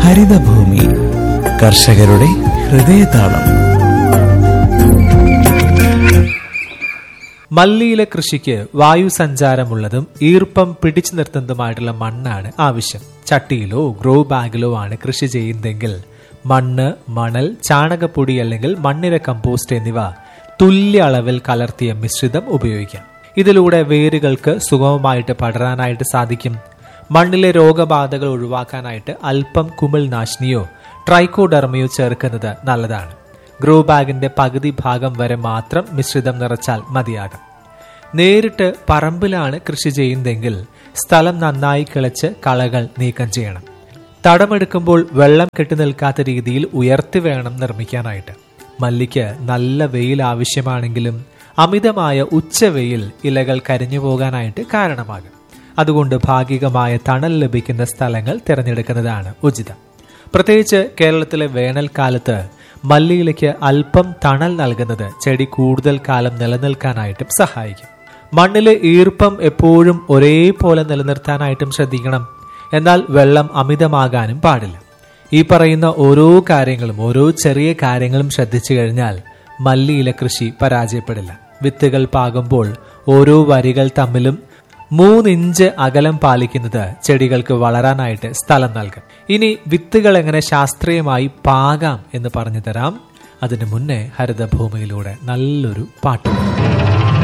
ഹരിതഭൂമി കർഷകരുടെ ഹൃദയതാളം മല്ലിയില കൃഷിക്ക് വായു സഞ്ചാരമുള്ളതും ഈർപ്പം പിടിച്ചു നിർത്തുന്നതുമായിട്ടുള്ള മണ്ണാണ് ആവശ്യം ചട്ടിയിലോ ഗ്രോ ബാഗിലോ ആണ് കൃഷി ചെയ്യുന്നതെങ്കിൽ മണ്ണ് മണൽ ചാണകപ്പൊടി അല്ലെങ്കിൽ മണ്ണിര കമ്പോസ്റ്റ് എന്നിവ തുല്യ അളവിൽ കലർത്തിയ മിശ്രിതം ഉപയോഗിക്കാം ഇതിലൂടെ വേരുകൾക്ക് സുഗമമായിട്ട് പടരാനായിട്ട് സാധിക്കും മണ്ണിലെ രോഗബാധകൾ ഒഴിവാക്കാനായിട്ട് അല്പം കുമിൾ നാശിനിയോ ട്രൈക്കോഡർമയോ ചേർക്കുന്നത് നല്ലതാണ് ഗ്രോ ബാഗിന്റെ പകുതി ഭാഗം വരെ മാത്രം മിശ്രിതം നിറച്ചാൽ മതിയാകും നേരിട്ട് പറമ്പിലാണ് കൃഷി ചെയ്യുന്നതെങ്കിൽ സ്ഥലം നന്നായി കിളച്ച് കളകൾ നീക്കം ചെയ്യണം തടമെടുക്കുമ്പോൾ വെള്ളം കെട്ടി നിൽക്കാത്ത രീതിയിൽ ഉയർത്തി വേണം നിർമ്മിക്കാനായിട്ട് മല്ലിക്ക് നല്ല വെയിൽ ആവശ്യമാണെങ്കിലും അമിതമായ ഉച്ചവെയിൽ ഇലകൾ കരിഞ്ഞു പോകാനായിട്ട് കാരണമാകും അതുകൊണ്ട് ഭാഗികമായ തണൽ ലഭിക്കുന്ന സ്ഥലങ്ങൾ തിരഞ്ഞെടുക്കുന്നതാണ് ഉചിതം പ്രത്യേകിച്ച് കേരളത്തിലെ വേനൽക്കാലത്ത് മല്ലിയിലയ്ക്ക് അല്പം തണൽ നൽകുന്നത് ചെടി കൂടുതൽ കാലം നിലനിൽക്കാനായിട്ടും സഹായിക്കും മണ്ണിലെ ഈർപ്പം എപ്പോഴും ഒരേപോലെ നിലനിർത്താനായിട്ടും ശ്രദ്ധിക്കണം എന്നാൽ വെള്ളം അമിതമാകാനും പാടില്ല ഈ പറയുന്ന ഓരോ കാര്യങ്ങളും ഓരോ ചെറിയ കാര്യങ്ങളും ശ്രദ്ധിച്ചു കഴിഞ്ഞാൽ മല്ലിയില കൃഷി പരാജയപ്പെടില്ല വിത്തുകൾ പാകുമ്പോൾ ഓരോ വരികൾ തമ്മിലും മൂന്നിഞ്ച് അകലം പാലിക്കുന്നത് ചെടികൾക്ക് വളരാനായിട്ട് സ്ഥലം നൽകും ഇനി വിത്തുകൾ എങ്ങനെ ശാസ്ത്രീയമായി പാകാം എന്ന് പറഞ്ഞു തരാം അതിനു മുന്നേ ഹരിതഭൂമിയിലൂടെ നല്ലൊരു പാട്ട്